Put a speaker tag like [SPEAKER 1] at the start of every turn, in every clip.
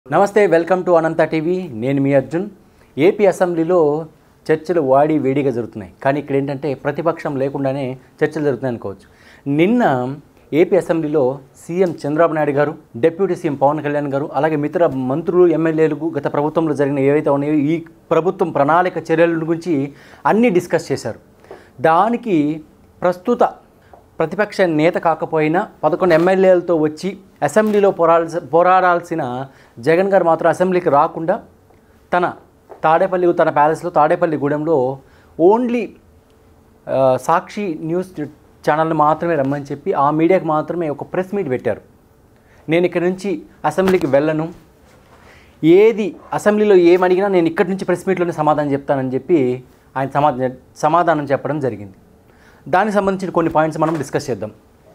[SPEAKER 1] నమస్తే welcome to Anantha TV నేను మీ Arjun AP అసెంబ్లీలో చర్చలు వాడి వేడిగా జరుగుతున్నాయి కానీ ఇక్కడ ఏంటంటే ప్రతిపక్షం లేకుండానే చర్చలు జరుగుతున్నాయి అనుకోవచ్చు నిన్న ఏపీ అసెంబ్లీలో సీఎం చంద్రబాబు నాయుడు గారు డిప్యూటీ సీఎం పవన్ కళ్యాణ్ గారు అలాగే మిత్ర మంత్రులు ఎమ్మెల్యేలకు గత ప్రభుత్వంలో జరిగిన ఏవైతే ఉన్నాయో ఈ ప్రభుత్వం ప్రణాళిక చర్యల గురించి అన్నీ డిస్కస్ చేశారు దానికి ప్రస్తుత ప్రతిపక్ష నేత కాకపోయినా పదకొండు ఎమ్మెల్యేలతో వచ్చి అసెంబ్లీలో పోరాడాల్సి పోరాడాల్సిన జగన్ గారు మాత్రం అసెంబ్లీకి రాకుండా తన తాడేపల్లి తన ప్యాలెస్లో తాడేపల్లి గూడెంలో ఓన్లీ ఆ, సాక్షి న్యూస్ ఛానల్ని మాత్రమే రమ్మని చెప్పి ఆ మీడియాకి మాత్రమే ఒక ప్రెస్ మీట్ పెట్టారు నేను ఇక్కడ నుంచి అసెంబ్లీకి వెళ్ళను ఏది అసెంబ్లీలో ఏం అడిగినా నేను ఇక్కడి నుంచి ప్రెస్ మీట్లోనే సమాధానం చెప్తానని చెప్పి ఆయన సమాధానం సమాధానం చెప్పడం జరిగింది దానికి సంబంధించిన కొన్ని పాయింట్స్ మనం డిస్కస్ చేద్దాం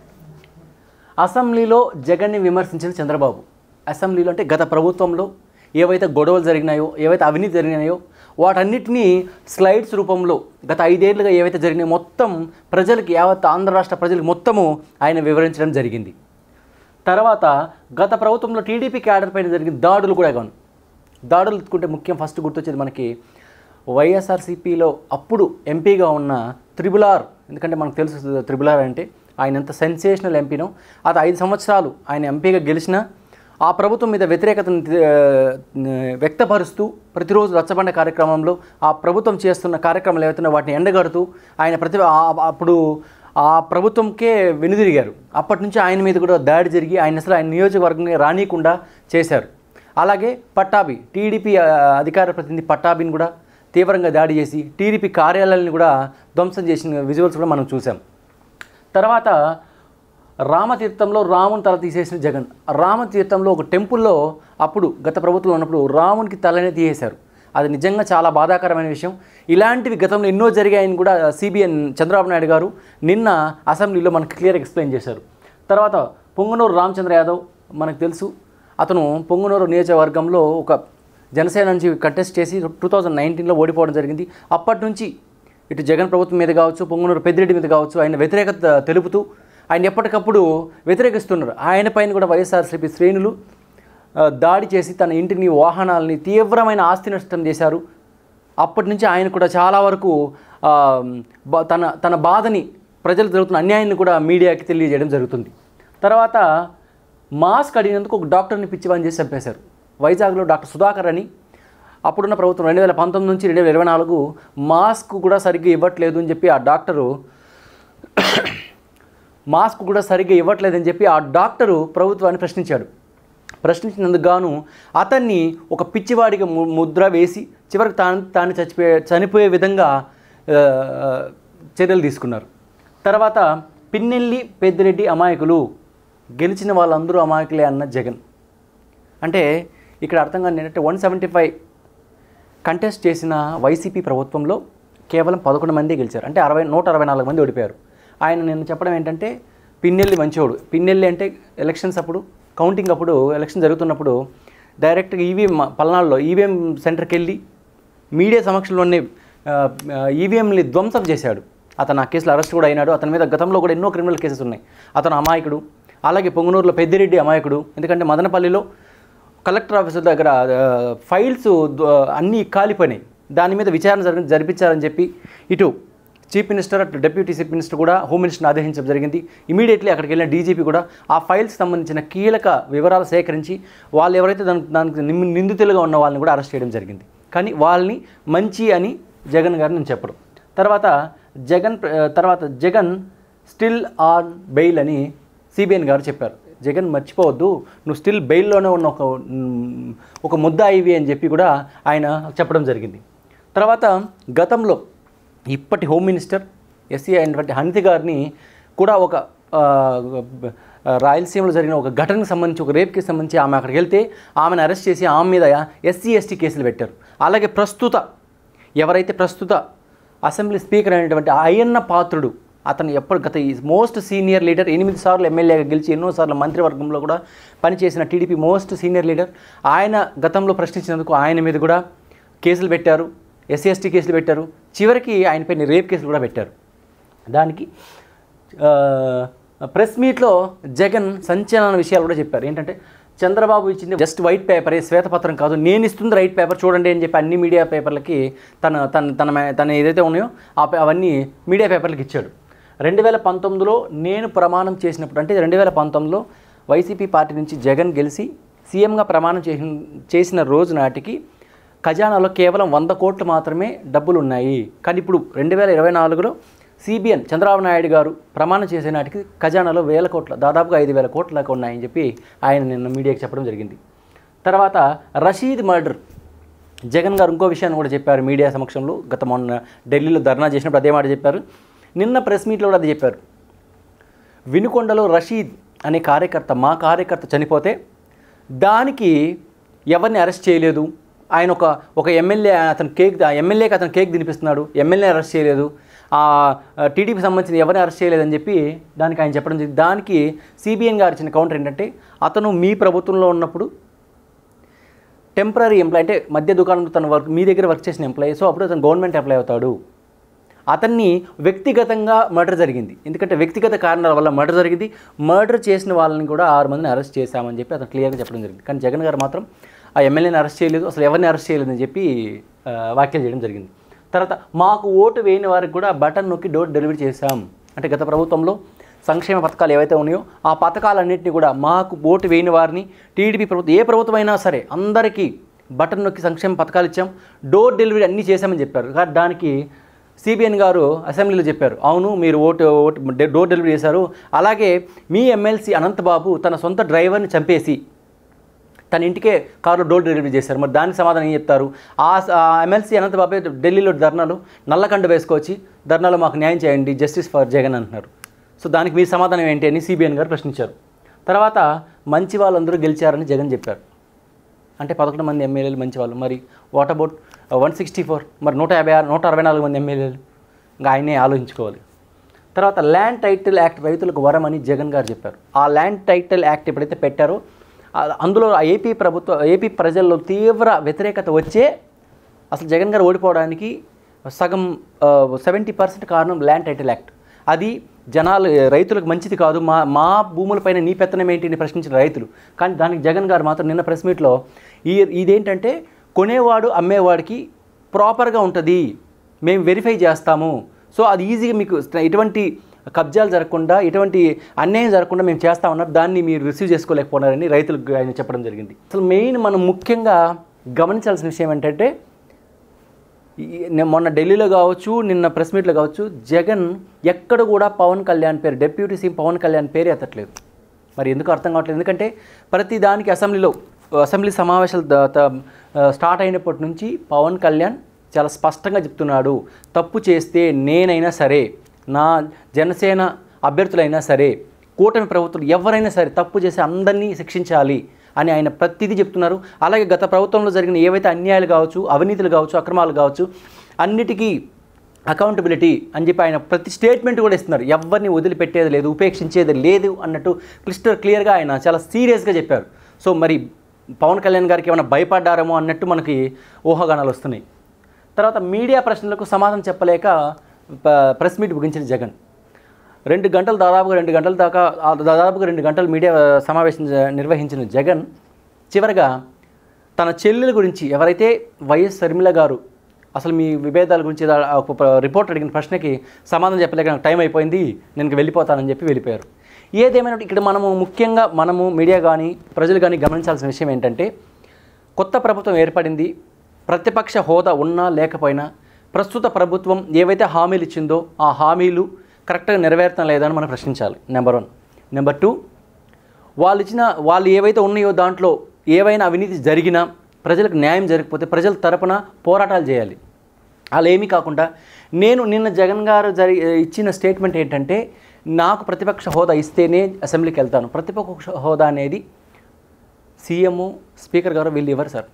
[SPEAKER 1] అసెంబ్లీలో జగన్ని విమర్శించిన చంద్రబాబు అసెంబ్లీలో అంటే గత ప్రభుత్వంలో ఏవైతే గొడవలు జరిగినాయో ఏవైతే అవినీతి జరిగినాయో వాటన్నిటినీ స్లైడ్స్ రూపంలో గత ఐదేళ్లుగా ఏవైతే జరిగినాయో మొత్తం ప్రజలకు యావత్ ఆంధ్ర రాష్ట్ర ప్రజలకు మొత్తము ఆయన వివరించడం జరిగింది తర్వాత గత ప్రభుత్వంలో టీడీపీ క్యాడర్ పైన జరిగిన దాడులు కూడా కాను దాడులు ఎత్తుకుంటే ముఖ్యం ఫస్ట్ గుర్తొచ్చేది మనకి వైఎస్ఆర్సీపీలో అప్పుడు ఎంపీగా ఉన్న త్రిబుల్ ఆర్ ఎందుకంటే మనకు తెలుసు త్రిబుల్ ఆర్ అంటే ఆయన ఎంత సెన్సేషనల్ ఎంపీనో అది ఐదు సంవత్సరాలు ఆయన ఎంపీగా గెలిచిన ఆ ప్రభుత్వం మీద వ్యతిరేకతను ఆ, వ్యక్తపరుస్తూ ప్రతిరోజు రచ్చబండ కార్యక్రమంలో ఆ ప్రభుత్వం చేస్తున్న కార్యక్రమాలు ఏవైతున్నాయో వాటిని ఎండగడుతూ ఆయన ప్రతి ఆ- అప్పుడు ఆ ప్రభుత్వంకే వెనుదిరిగారు అప్పటి నుంచి ఆయన మీద కూడా దాడి జరిగి ఆయన అసలు ఆయన నియోజకవర్గంగా రానియకుండా చేశారు అలాగే పట్టాభి టీడీపీ ఆ, అధికార ప్రతినిధి పట్టాభిని కూడా తీవ్రంగా దాడి చేసి టీడీపీ కార్యాలయాలను కూడా ధ్వంసం చేసిన విజువల్స్ కూడా మనం చూసాం తర్వాత రామతీర్థంలో రాముని తల తీసేసిన జగన్ రామతీర్థంలో ఒక టెంపుల్లో అప్పుడు గత ప్రభుత్వంలో ఉన్నప్పుడు రామునికి తలనే తీసేశారు అది నిజంగా చాలా బాధాకరమైన విషయం ఇలాంటివి గతంలో ఎన్నో జరిగాయని కూడా సిబిఎన్ చంద్రబాబు నాయుడు గారు నిన్న అసెంబ్లీలో మనకు క్లియర్ ఎక్స్ప్లెయిన్ చేశారు తర్వాత పొంగనూరు రామచంద్ర యాదవ్ మనకు తెలుసు అతను పొంగనూరు నియోజకవర్గంలో ఒక జనసేన నుంచి కంటెస్ట్ చేసి టూ థౌజండ్ నైన్టీన్లో ఓడిపోవడం జరిగింది అప్పటి నుంచి ఇటు జగన్ ప్రభుత్వం మీద కావచ్చు పొంగనూరు పెద్దిరెడ్డి మీద కావచ్చు ఆయన వ్యతిరేకత తెలుపుతూ ఆయన ఎప్పటికప్పుడు వ్యతిరేకిస్తున్నారు ఆయన పైన కూడా వైఎస్ఆర్సీపీ శ్రేణులు ఆ, దాడి చేసి తన ఇంటిని వాహనాలని తీవ్రమైన ఆస్తి నష్టం చేశారు అప్పటి నుంచి ఆయన కూడా చాలా వరకు ఆ, బ- తన తన బాధని ప్రజలు జరుగుతున్న అన్యాయాన్ని కూడా మీడియాకి తెలియజేయడం జరుగుతుంది తర్వాత మాస్క్ అడిగినందుకు ఒక డాక్టర్ని పిచ్చివాని చేసి చంపేశారు వైజాగ్లో డాక్టర్ సుధాకర్ అని అప్పుడున్న ప్రభుత్వం రెండు వేల పంతొమ్మిది నుంచి రెండు వేల ఇరవై నాలుగు మాస్క్ కూడా సరిగ్గా ఇవ్వట్లేదు అని చెప్పి ఆ డాక్టరు మాస్క్ కూడా సరిగ్గా ఇవ్వట్లేదని చెప్పి ఆ డాక్టరు ప్రభుత్వాన్ని ప్రశ్నించాడు ప్రశ్నించినందుకు గాను అతన్ని ఒక పిచ్చివాడిగా ము- ముద్ర వేసి చివరికి తాను తాను చచ్చిపోయే చనిపోయే విధంగా ఆ, చర్యలు తీసుకున్నారు తర్వాత పిన్నెల్లి పెద్దిరెడ్డి అమాయకులు గెలిచిన వాళ్ళందరూ అమాయకులే అన్న జగన్ అంటే ఇక్కడ అర్థం కాని ఏంటంటే వన్ సెవెంటీ ఫైవ్ కంటెస్ట్ చేసిన వైసీపీ ప్రభుత్వంలో కేవలం పదకొండు మంది గెలిచారు అంటే అరవై నూట అరవై నాలుగు మంది ఓడిపోయారు ఆయన నేను చెప్పడం ఏంటంటే పిన్నెల్లి మంచివాడు పిన్నెల్లి అంటే ఎలక్షన్స్ అప్పుడు కౌంటింగ్ అప్పుడు ఎలక్షన్ జరుగుతున్నప్పుడు డైరెక్ట్గా ఈవీఎం పల్నాడులో ఈవీఎం సెంటర్కి వెళ్ళి మీడియా సమక్షంలోనే ఈవీఎంని ధ్వంసం చేశాడు అతను ఆ కేసులో అరెస్ట్ కూడా అయినాడు అతని మీద గతంలో కూడా ఎన్నో క్రిమినల్ కేసెస్ ఉన్నాయి అతను అమాయకుడు అలాగే పొంగునూరులో పెద్దిరెడ్డి అమాయకుడు ఎందుకంటే మదనపల్లిలో కలెక్టర్ ఆఫీసర్ దగ్గర ఆ, ఫైల్స్ ద- అన్నీ కాలిపోయినాయి దాని మీద విచారణ జరిగి జరిపించారని చెప్పి ఇటు చీఫ్ మినిస్టర్ అటు డిప్యూటీ చీఫ్ మినిస్టర్ కూడా హోమ్ మినిస్టర్ని ఆదేశించడం జరిగింది ఇమీడియట్లీ అక్కడికి వెళ్ళిన డీజీపీ కూడా ఆ ఫైల్స్ సంబంధించిన కీలక వివరాలు సేకరించి వాళ్ళు ఎవరైతే దానికి దానికి నిమ్- నిందితులుగా ఉన్న వాళ్ళని కూడా అరెస్ట్ చేయడం జరిగింది కానీ వాళ్ళని మంచి అని జగన్ గారు నేను చెప్పడం తర్వాత జగన్ ప్ర- తర్వాత జగన్ స్టిల్ ఆన్ బెయిల్ అని సిబిఎన్ గారు చెప్పారు జగన్ మర్చిపోవద్దు నువ్వు స్టిల్ బెయిల్లోనే ఉన్న ఒక మ్, ఒక ముద్ద ఇవి అని చెప్పి కూడా ఆయన చెప్పడం జరిగింది తర్వాత గతంలో ఇప్పటి హోమ్ మినిస్టర్ ఎస్సీ అయినటువంటి హనితి గారిని కూడా ఒక ఆ, ఆ, రాయలసీమలో జరిగిన ఒక ఘటనకు సంబంధించి ఒక రేప్కి సంబంధించి ఆమె అక్కడికి వెళ్తే ఆమెను అరెస్ట్ చేసి ఆమె మీద ఎస్సీ ఎస్టీ కేసులు పెట్టారు అలాగే ప్రస్తుత ఎవరైతే ప్రస్తుత అసెంబ్లీ స్పీకర్ అయినటువంటి అయ్యన్న పాత్రుడు అతను ఎప్పుడు గత మోస్ట్ సీనియర్ లీడర్ ఎనిమిది సార్లు ఎమ్మెల్యేగా గెలిచి ఎన్నోసార్లు మంత్రివర్గంలో కూడా పనిచేసిన టీడీపీ మోస్ట్ సీనియర్ లీడర్ ఆయన గతంలో ప్రశ్నించినందుకు ఆయన మీద కూడా కేసులు పెట్టారు ఎస్సీ ఎస్టీ కేసులు పెట్టారు చివరికి ఆయనపైన రేప్ కేసులు కూడా పెట్టారు దానికి ఆ, ప్రెస్ మీట్లో జగన్ సంచలన విషయాలు కూడా చెప్పారు ఏంటంటే చంద్రబాబు ఇచ్చింది జస్ట్ వైట్ పేపరే శ్వేతపత్రం కాదు నేను ఇస్తుంది రైట్ పేపర్ చూడండి అని చెప్పి అన్ని మీడియా పేపర్లకి తన తన తన మే- తన ఏదైతే ఉన్నాయో ఆ పే- అవన్నీ మీడియా పేపర్లకు ఇచ్చాడు రెండు వేల పంతొమ్మిదిలో నేను ప్రమాణం చేసినప్పుడు అంటే రెండు వేల పంతొమ్మిదిలో వైసీపీ పార్టీ నుంచి జగన్ గెలిచి సీఎంగా ప్రమాణం చేసిన చేసిన రోజు నాటికి ఖజానాలో కేవలం వంద కోట్లు మాత్రమే డబ్బులు ఉన్నాయి కానీ ఇప్పుడు రెండు వేల ఇరవై నాలుగులో సిబిఎన్ చంద్రబాబు నాయుడు గారు ప్రమాణం చేసే నాటికి ఖజానాలో వేల కోట్ల దాదాపుగా ఐదు వేల కోట్ల దాకా ఉన్నాయని చెప్పి ఆయన నిన్న మీడియాకి చెప్పడం జరిగింది తర్వాత రషీద్ మర్డర్ జగన్ గారు ఇంకో విషయాన్ని కూడా చెప్పారు మీడియా సమక్షంలో గత మొన్న ఢిల్లీలో ధర్నా చేసినప్పుడు అదే మాట చెప్పారు నిన్న ప్రెస్ మీట్లో కూడా అది చెప్పారు వినుకొండలో రషీద్ అనే కార్యకర్త మా కార్యకర్త చనిపోతే దానికి ఎవరిని అరెస్ట్ చేయలేదు ఆయన ఒక ఒక ఎమ్మెల్యే అతను కేక్ ఆ ఎమ్మెల్యేకి అతను కేక్ తినిపిస్తున్నాడు ఎమ్మెల్యే అరెస్ట్ చేయలేదు ఆ టీడీపీ సంబంధించిన ఎవరిని అరెస్ట్ చేయలేదని చెప్పి దానికి ఆయన చెప్పడం జరిగింది దానికి సిబిఎన్ గారు ఇచ్చిన కౌంటర్ ఏంటంటే అతను మీ ప్రభుత్వంలో ఉన్నప్పుడు టెంపరీ ఎంప్లాయ్ అంటే మధ్య దుకాణంలో తన వర్క్ మీ దగ్గర వర్క్ చేసిన ఎంప్లాయీ సో అప్పుడు అతను గవర్నమెంట్ ఎంప్లాయ్ అవుతాడు అతన్ని వ్యక్తిగతంగా మర్డర్ జరిగింది ఎందుకంటే వ్యక్తిగత కారణాల వల్ల మర్డర్ జరిగింది మర్డర్ చేసిన వాళ్ళని కూడా ఆరు మందిని అరెస్ట్ చేశామని చెప్పి అతను క్లియర్గా చెప్పడం జరిగింది కానీ జగన్ గారు మాత్రం ఆ ఎమ్మెల్యేని అరెస్ట్ చేయలేదు అసలు ఎవరిని అరెస్ట్ చేయలేదని చెప్పి ఆ, వ్యాఖ్యలు చేయడం జరిగింది తర్వాత మాకు ఓటు వేయని వారికి కూడా బటన్ నొక్కి డోర్ డెలివరీ చేశాం అంటే గత ప్రభుత్వంలో సంక్షేమ పథకాలు ఏవైతే ఉన్నాయో ఆ పథకాలన్నింటినీ కూడా మాకు ఓటు వేయని వారిని టీడీపీ ప్రభుత్వం ఏ ప్రభుత్వం అయినా సరే అందరికీ బటన్ నొక్కి సంక్షేమ పథకాలు ఇచ్చాం డోర్ డెలివరీ అన్నీ చేశామని చెప్పారు కానీ దానికి సిబిఎన్ గారు అసెంబ్లీలో చెప్పారు అవును మీరు ఓటు ఓటు డే- డోర్ డెలివరీ చేశారు అలాగే మీ ఎమ్మెల్సీ అనంతబాబు తన సొంత డ్రైవర్ని చంపేసి తన ఇంటికే కారులో డోర్ డెలివరీ చేశారు మరి దానికి సమాధానం ఏం చెప్తారు ఆ స- ఆ ఎమ్మెల్సీ అనంతబాబే ఢిల్లీలో ధర్నాలు నల్లకండ వేసుకొచ్చి ధర్నాలో మాకు న్యాయం చేయండి జస్టిస్ ఫర్ జగన్ అంటున్నారు సో దానికి మీ సమాధానం ఏంటి అని సిబిఎన్ గారు ప్రశ్నించారు తర్వాత మంచి వాళ్ళందరూ గెలిచారని జగన్ చెప్పారు అంటే పదకొండు మంది ఎమ్మెల్యేలు మంచి వాళ్ళు మరి what about one sixty four మరి నూట యాభై ఆరు నూట అరవై నాలుగు మంది ఎమ్మెల్యేలు ఇంకా ఆయనే ఆలోచించుకోవాలి తర్వాత ల్యాండ్ టైటిల్ యాక్ట్ రైతులకు వరం అని జగన్ గారు చెప్పారు ఆ ల్యాండ్ టైటిల్ యాక్ట్ ఎప్పుడైతే పెట్టారో ఆ- అందులో ఆ ఏపీ ప్రభుత్వ ఏపీ ప్రజల్లో తీవ్ర వ్యతిరేకత వచ్చే అసలు జగన్ గారు ఓడిపోవడానికి సగం సెవెంటీ పర్సెంట్ కారణం ల్యాండ్ టైటిల్ యాక్ట్ అది జనాలు రైతులకు మంచిది కాదు మా మా భూములపైన నీ పెత్తనం ఏంటి అని ప్రశ్నించిన రైతులు కానీ దానికి జగన్ గారు మాత్రం నిన్న ప్రెస్ మీట్లో ఈ ఇదేంటంటే కొనేవాడు అమ్మేవాడికి ప్రాపర్గా ఉంటుంది మేము వెరిఫై చేస్తాము సో అది ఈజీగా మీకు ఎటువంటి కబ్జాలు జరగకుండా ఎటువంటి అన్యాయం జరగకుండా మేము చేస్తామన్నారు దాన్ని మీరు రిసీవ్ చేసుకోలేకపోతున్నారని రైతులకు ఆయన చెప్పడం జరిగింది అసలు మెయిన్ మనం ముఖ్యంగా గమనించాల్సిన విషయం ఏంటంటే ఈ- నే- మొన్న ఢిల్లీలో కావచ్చు నిన్న ప్రెస్ మీట్లో కావచ్చు జగన్ ఎక్కడ కూడా పవన్ కళ్యాణ్ పేరు డెప్యూటీ సీఎం పవన్ కళ్యాణ్ పేరే ఎత్తట్లేదు మరి ఎందుకు అర్థం కావట్లేదు ఎందుకంటే ప్రతి దానికి అసెంబ్లీలో అసెంబ్లీ సమావేశాలు ద- త- స్టార్ట్ అయినప్పటి నుంచి పవన్ కళ్యాణ్ చాలా స్పష్టంగా చెప్తున్నాడు తప్పు చేస్తే నేనైనా సరే నా జనసేన అభ్యర్థులైనా సరే కూటమి ప్రభుత్వం ఎవరైనా సరే తప్పు చేసి అందరినీ శిక్షించాలి అని ఆయన ప్రతిదీ చెప్తున్నారు అలాగే గత ప్రభుత్వంలో జరిగిన ఏవైతే అన్యాయాలు కావచ్చు అవినీతులు కావచ్చు అక్రమాలు కావచ్చు అన్నిటికీ అకౌంటబిలిటీ అని చెప్పి ఆయన ప్రతి స్టేట్మెంట్ కూడా ఇస్తున్నారు ఎవరిని వదిలిపెట్టేది లేదు ఉపేక్షించేది లేదు అన్నట్టు క్లిస్టర్ క్లియర్గా ఆయన చాలా సీరియస్గా చెప్పారు సో మరి పవన్ కళ్యాణ్ గారికి ఏమైనా భయపడ్డారేమో అన్నట్టు మనకి ఊహాగానాలు వస్తున్నాయి తర్వాత మీడియా ప్రశ్నలకు సమాధానం చెప్పలేక ప- ప్రెస్ మీట్ ముగించిన జగన్ రెండు గంటలు దాదాపుగా రెండు గంటల దాకా ఆ దాదాపుగా రెండు గంటలు మీడియా సమావేశం జ- నిర్వహించిన జగన్ చివరగా తన చెల్లెల గురించి ఎవరైతే వైఎస్ షర్మిల గారు అసలు మీ విభేదాల గురించి ఏదో ఒక ప- రిపోర్ట్ అడిగిన ప్రశ్నకి సమాధానం చెప్పలేక నాకు టైం అయిపోయింది నేను ఇంక వెళ్ళిపోతానని చెప్పి వెళ్ళిపోయారు ఏదేమైనా ఇక్కడ మనము ముఖ్యంగా మనము మీడియా కానీ ప్రజలు కానీ గమనించాల్సిన విషయం ఏంటంటే కొత్త ప్రభుత్వం ఏర్పడింది ప్రతిపక్ష హోదా ఉన్నా లేకపోయినా ప్రస్తుత ప్రభుత్వం ఏవైతే హామీలు ఇచ్చిందో ఆ హామీలు కరెక్ట్గా నెరవేర్తం లేదని మనం ప్రశ్నించాలి నెంబర్ వన్ నెంబర్ టూ వాళ్ళు ఇచ్చిన వాళ్ళు ఏవైతే ఉన్నాయో దాంట్లో ఏవైనా అవినీతి జరిగినా ప్రజలకు న్యాయం జరగకపోతే ప్రజల తరపున పోరాటాలు చేయాలి అలా ఏమీ కాకుండా నేను నిన్న జగన్ గారు జరి ఇచ్చిన స్టేట్మెంట్ ఏంటంటే నాకు ప్రతిపక్ష హోదా ఇస్తేనే అసెంబ్లీకి వెళ్తాను ప్రతిపక్ష హోదా అనేది సీఎం స్పీకర్ గారు వీళ్ళు ఇవ్వరు సార్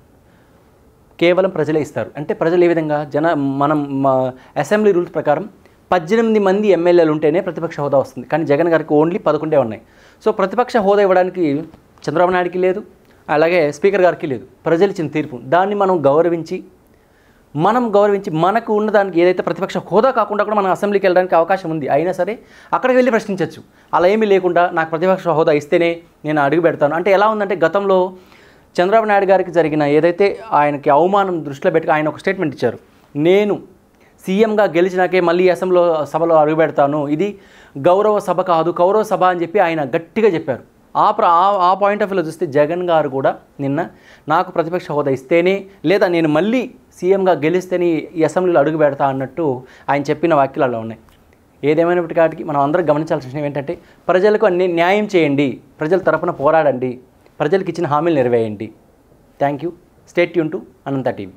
[SPEAKER 1] కేవలం ప్రజలే ఇస్తారు అంటే ప్రజలు ఏ విధంగా జన మనం మా అసెంబ్లీ రూల్స్ ప్రకారం పద్దెనిమిది మంది ఎమ్మెల్యేలు ఉంటేనే ప్రతిపక్ష హోదా వస్తుంది కానీ జగన్ గారికి ఓన్లీ పదకొండే ఉన్నాయి సో ప్రతిపక్ష హోదా ఇవ్వడానికి చంద్రబాబు నాయుడుకి లేదు అలాగే స్పీకర్ గారికి లేదు ప్రజలు ఇచ్చిన తీర్పు దాన్ని మనం గౌరవించి మనం గౌరవించి మనకు ఉన్నదానికి ఏదైతే ప్రతిపక్ష హోదా కాకుండా కూడా మనం అసెంబ్లీకి వెళ్ళడానికి అవకాశం ఉంది అయినా సరే అక్కడికి వెళ్ళి ప్రశ్నించవచ్చు అలా ఏమీ లేకుండా నాకు ప్రతిపక్ష హోదా ఇస్తేనే నేను అడుగు పెడతాను అంటే ఎలా ఉందంటే గతంలో చంద్రబాబు నాయుడు గారికి జరిగిన ఏదైతే ఆయనకి అవమానం దృష్టిలో పెట్టుకు ఆయన ఒక స్టేట్మెంట్ ఇచ్చారు నేను సీఎంగా గెలిచినాకే మళ్ళీ అసెంబ్లీలో సభలో అడుగు పెడతాను ఇది గౌరవ సభ కాదు కౌరవ సభ అని చెప్పి ఆయన గట్టిగా చెప్పారు ఆ ప్ర ఆ- ఆ పాయింట్ ఆఫ్ వ్యూలో చూస్తే జగన్ గారు కూడా నిన్న నాకు ప్రతిపక్ష హోదా ఇస్తేనే లేదా నేను మళ్ళీ సీఎంగా గెలిస్తేనే ఈ అసెంబ్లీలో అడుగు పెడతా అన్నట్టు ఆయన చెప్పిన వాక్యాలు అలా ఉన్నాయి ఏదేమైనప్పటికీ మనం అందరం గమనించాల్సిన విషయం ఏంటంటే ప్రజలకు అన్ని న్యాయం చేయండి ప్రజల తరపున పోరాడండి ప్రజలకు ఇచ్చిన హామీలు నెరవేయండి థ్యాంక్ యూ స్టేట్ యూన్ టు అనంత టీవీ